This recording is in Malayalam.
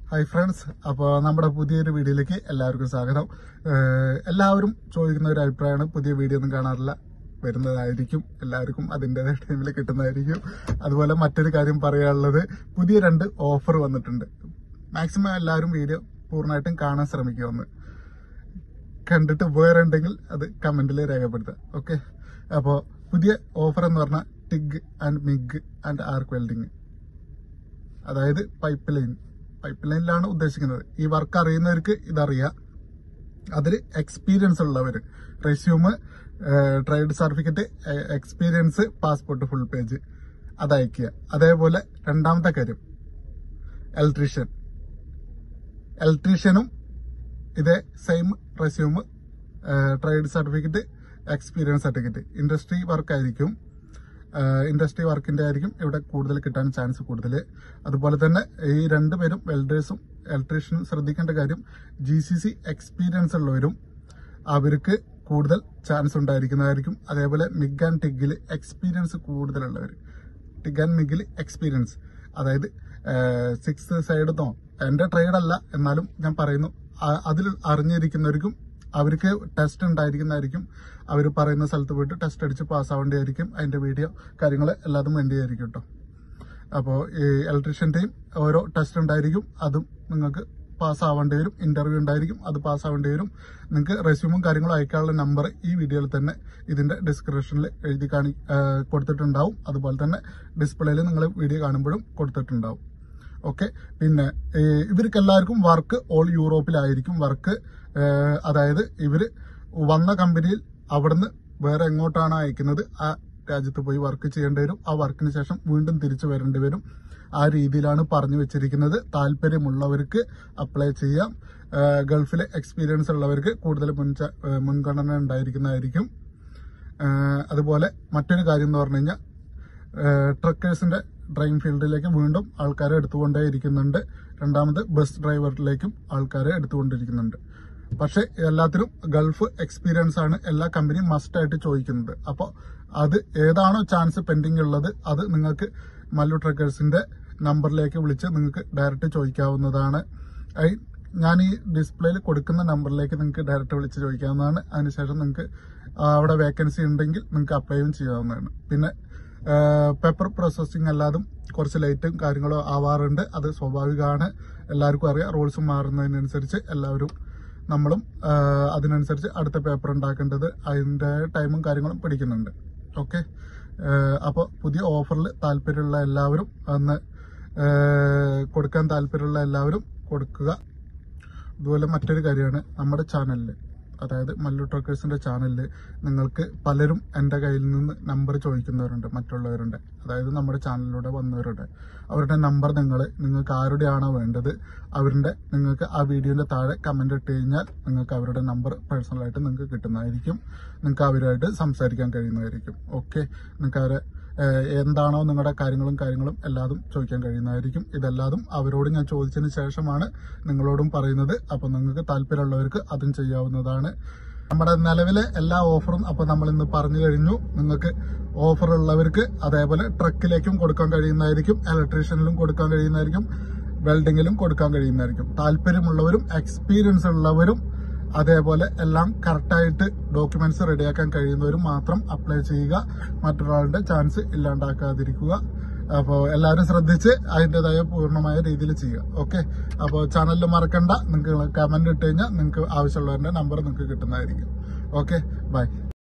ഹായ് ഫ്രണ്ട്സ് അപ്പോൾ നമ്മുടെ പുതിയൊരു വീഡിയോയിലേക്ക് എല്ലാവർക്കും സ്വാഗതം ഏഹ് എല്ലാവരും ചോദിക്കുന്ന ഒരു അഭിപ്രായമാണ് പുതിയ വീഡിയോ ഒന്നും കാണാറില്ല വരുന്നതായിരിക്കും എല്ലാവർക്കും അതിൻ്റെതായ ടൈമിൽ കിട്ടുന്നതായിരിക്കും അതുപോലെ മറ്റൊരു കാര്യം പറയാനുള്ളത് പുതിയ രണ്ട് ഓഫർ വന്നിട്ടുണ്ട് മാക്സിമം എല്ലാവരും വീഡിയോ പൂർണ്ണമായിട്ടും കാണാൻ ശ്രമിക്കുമെന്ന് കണ്ടിട്ട് ഉപകാരമുണ്ടെങ്കിൽ അത് കമന്റിൽ രേഖപ്പെടുത്തുക ഓക്കെ അപ്പോൾ പുതിയ ഓഫർ എന്ന് പറഞ്ഞാൽ TIG and MIG and arc welding അതായത് പൈപ്പ് ലൈൻ പൈപ്പ് ലൈനിലാണ് ഉദ്ദേശിക്കുന്നത് ഈ വർക്ക് അറിയുന്നവർക്ക് ഇതറിയാം അതിൽ എക്സ്പീരിയൻസ് ഉള്ളവർ resume trade certificate experience passport full page അത് അയക്കുക അതേപോലെ രണ്ടാമത്തെ കാര്യം ഇലക്ട്രീഷ്യൻ ഇലക്ട്രീഷ്യനും ഇതേ same resume trade certificate experience certificate industry work ആയിരിക്കും ഇൻഡസ്ട്രി വർക്കിന്റെ ആയിരിക്കും ഇവിടെ കൂടുതൽ കിട്ടാൻ ചാൻസ് കൂടുതൽ അതുപോലെ തന്നെ ഈ രണ്ടുപേരും വെൽഡേഴ്സും ഇലക്ട്രീഷ്യനും ശ്രദ്ധിക്കേണ്ട കാര്യം ജി സി സി എക്സ്പീരിയൻസ് ഉള്ളവരും അവർക്ക് കൂടുതൽ ചാൻസ് ഉണ്ടായിരിക്കുന്നതായിരിക്കും അതേപോലെ മിഗ് ആൻഡ് ടിഗിൽ എക്സ്പീരിയൻസ് കൂടുതലുള്ളവർ ടിഗ് ആൻഡ് മിഗിൽ എക്സ്പീരിയൻസ് അതായത് സിക്സ് സൈഡെന്നോ എന്റെ ട്രേഡ് അല്ല എന്നാലും ഞാൻ പറയുന്നു ആ- അതിൽ അറിഞ്ഞിരിക്കുന്നവർക്കും അവർക്ക് ടെസ്റ്റ് ഉണ്ടായിരിക്കുന്നതായിരിക്കും അവർ പറയുന്ന സ്ഥലത്ത് പോയിട്ട് ടെസ്റ്റ് അടിച്ച് പാസ്സാവേണ്ടിയായിരിക്കും അതിന്റെ വീഡിയോ കാര്യങ്ങൾ എല്ലാതും വേണ്ടിയായിരിക്കും കേട്ടോ അപ്പോൾ ഈ ഇലക്ട്രീഷ്യന്റെയും ഓരോ ടെസ്റ്റ് ഉണ്ടായിരിക്കും അതും നിങ്ങൾക്ക് പാസ് ആവേണ്ടി വരും ഇന്റർവ്യൂ ഉണ്ടായിരിക്കും അത് പാസ് ആവേണ്ടി വരും നിങ്ങൾക്ക് റെസ്യൂമും കാര്യങ്ങളും അയക്കാനുള്ള നമ്പർ ഈ വീഡിയോയിൽ തന്നെ ഇതിന്റെ ഡിസ്ക്രിപ്ഷനിൽ എഴുതി കാണി ആ, കൊടുത്തിട്ടുണ്ടാവും അതുപോലെ തന്നെ ഡിസ്പ്ലേയിൽ നിങ്ങൾ വീഡിയോ കാണുമ്പോഴും കൊടുത്തിട്ടുണ്ടാവും ഓക്കെ പിന്നെ ഈ ഇവർക്ക് എല്ലാവർക്കും വർക്ക് ഓൾ യൂറോപ്പിലായിരിക്കും വർക്ക് അതായത് ഇവര് വന്ന കമ്പനിയിൽ അവിടുന്ന് വേറെ എങ്ങോട്ടാണ് അയക്കുന്നത് ആ രാജ്യത്ത് പോയി വർക്ക് ചെയ്യേണ്ടി വരും ആ വർക്കിന് ശേഷം വീണ്ടും തിരിച്ചു വരേണ്ടി വരും ആ രീതിയിലാണ് പറഞ്ഞു വെച്ചിരിക്കുന്നത് താല്പര്യമുള്ളവർക്ക് അപ്ലൈ ചെയ്യാം ആ, ഗൾഫിലെ എക്സ്പീരിയൻസ് ഉള്ളവർക്ക് കൂടുതൽ മുൻച ആ, മുൻഗണന ഉണ്ടായിരിക്കുന്നതായിരിക്കും ആ, അതുപോലെ മറ്റൊരു കാര്യം എന്ന് പറഞ്ഞു കഴിഞ്ഞാൽ ട്രക്കേഴ്സിന്റെ ഡ്രൈവിംഗ് ഫീൽഡിലേക്ക് വീണ്ടും ആൾക്കാരെ എടുത്തുകൊണ്ടേ ഇരിക്കുന്നുണ്ട് രണ്ടാമത് ബസ് ഡ്രൈവറിലേക്കും ആൾക്കാരെ എടുത്തുകൊണ്ടിരിക്കുന്നുണ്ട് പക്ഷെ എല്ലാത്തിനും ഗൾഫ് എക്സ്പീരിയൻസ് ആണ് എല്ലാ കമ്പനിയും മസ്റ്റ് ആയിട്ട് ചോദിക്കുന്നത് അപ്പോൾ അത് ഏതാണോ ചാൻസ് പെൻഡിങ് ഉള്ളത് അത് നിങ്ങൾക്ക് മല്ലു ട്രക്കേഴ്സിന്റെ നമ്പറിലേക്ക് വിളിച്ച് നിങ്ങൾക്ക് ഡയറക്റ്റ് ചോദിക്കാവുന്നതാണ് ഐ- ഞാൻ ഈ ഡിസ്പ്ലേയിൽ കൊടുക്കുന്ന നമ്പറിലേക്ക് നിങ്ങൾക്ക് ഡയറക്റ്റ് വിളിച്ച് ചോദിക്കാവുന്നതാണ് അതിനുശേഷം നിങ്ങൾക്ക് അവിടെ വേക്കൻസി ഉണ്ടെങ്കിൽ നിങ്ങൾക്ക് അപ്ലൈയും ചെയ്യാവുന്നതാണ് പിന്നെ പേപ്പർ പ്രോസസ്സിംഗ് അല്ലാതും കുറച്ച് ലേറ്റും കാര്യങ്ങളും ആവാറുണ്ട് അത് സ്വാഭാവികമാണ് എല്ലാവർക്കും അറിയാം റൂൾസ് മാറുന്നതിനനുസരിച്ച് എല്ലാവരും നമ്മളും ആ, അതിനനുസരിച്ച് അടുത്ത പേപ്പർ ഉണ്ടാക്കേണ്ടത് അതിന്റെ ടൈമും കാര്യങ്ങളും പിടിക്കുന്നുണ്ട് ഓക്കെ അപ്പോൾ പുതിയ ഓഫറിൽ താല്പര്യമുള്ള എല്ലാവരും അന്ന് ആ, കൊടുക്കാൻ താല്പര്യമുള്ള എല്ലാവരും കൊടുക്കുക അതുപോലെ മറ്റൊരു കാര്യമാണ് നമ്മുടെ ചാനലിൽ അതായത് മല്ലു ട്രക്കേഴ്സിന്റെ ചാനലിൽ നിങ്ങൾക്ക് പലരും എൻ്റെ കയ്യിൽ നിന്ന് നമ്പർ ചോദിക്കുന്നവരുണ്ട് മറ്റുള്ളവരുണ്ട് അതായത് നമ്മുടെ ചാനലിലൂടെ വന്നവരുണ്ട് അവരുടെ നമ്പർ നിങ്ങൾ നിങ്ങൾക്ക് ആരുടെയാണോ വേണ്ടത് അവരുടെ നിങ്ങൾക്ക് ആ വീഡിയോന്റെ താഴെ കമന്റ് ഇട്ട് കഴിഞ്ഞാൽ നിങ്ങൾക്ക് അവരുടെ നമ്പർ പേഴ്സണലായിട്ട് നിങ്ങൾക്ക് കിട്ടുന്നതായിരിക്കും നിങ്ങൾക്ക് അവരുമായിട്ട് സംസാരിക്കാൻ കഴിയുന്നതായിരിക്കും ഓക്കെ നിങ്ങൾക്ക് അവരെ ഏഹ് എന്താണോ നിങ്ങളുടെ കാര്യങ്ങളും കാര്യങ്ങളും എല്ലാതും ചോദിക്കാൻ കഴിയുന്നതായിരിക്കും ഇതെല്ലാതും അവരോട് ഞാൻ ചോദിച്ചതിന് ശേഷമാണ് നിങ്ങളോടും പറയുന്നത് അപ്പൊ നിങ്ങൾക്ക് താല്പര്യമുള്ളവർക്ക് അതും ചെയ്യാവുന്നതാണ് നമ്മുടെ നിലവിലെ എല്ലാ ഓഫറും അപ്പൊ നമ്മൾ ഇന്ന് പറഞ്ഞു കഴിഞ്ഞു നിങ്ങൾക്ക് ഓഫർ ഉള്ളവർക്ക് അതേപോലെ ട്രക്കിലേക്കും കൊടുക്കാൻ കഴിയുന്നതായിരിക്കും ഇലക്ട്രീഷ്യനിലും കൊടുക്കാൻ കഴിയുന്നതായിരിക്കും വെൽഡിങ്ങിലും കൊടുക്കാൻ കഴിയുന്നതായിരിക്കും താല്പര്യമുള്ളവരും എക്സ്പീരിയൻസ് ഉള്ളവരും അതേപോലെ എല്ലാം കറക്റ്റായിട്ട് ഡോക്യുമെന്റ്സ് റെഡിയാക്കാൻ കഴിയുന്നവരും മാത്രം അപ്ലൈ ചെയ്യുക മറ്റൊരാളുടെ ചാൻസ് ഇല്ലാണ്ടാക്കാതിരിക്കുക അപ്പോൾ എല്ലാവരും ശ്രദ്ധിച്ച് അതിൻ്റെതായ പൂർണ്ണമായ രീതിയിൽ ചെയ്യുക ഓക്കെ അപ്പോൾ ചാനലിൽ മറക്കണ്ട നിങ്ങൾക്ക് കമന്റ് ഇട്ട് കഴിഞ്ഞാൽ നിങ്ങൾക്ക് ആവശ്യമുള്ളവരുടെ നമ്പർ നിങ്ങൾക്ക് കിട്ടുന്നതായിരിക്കും ഓക്കെ ബൈ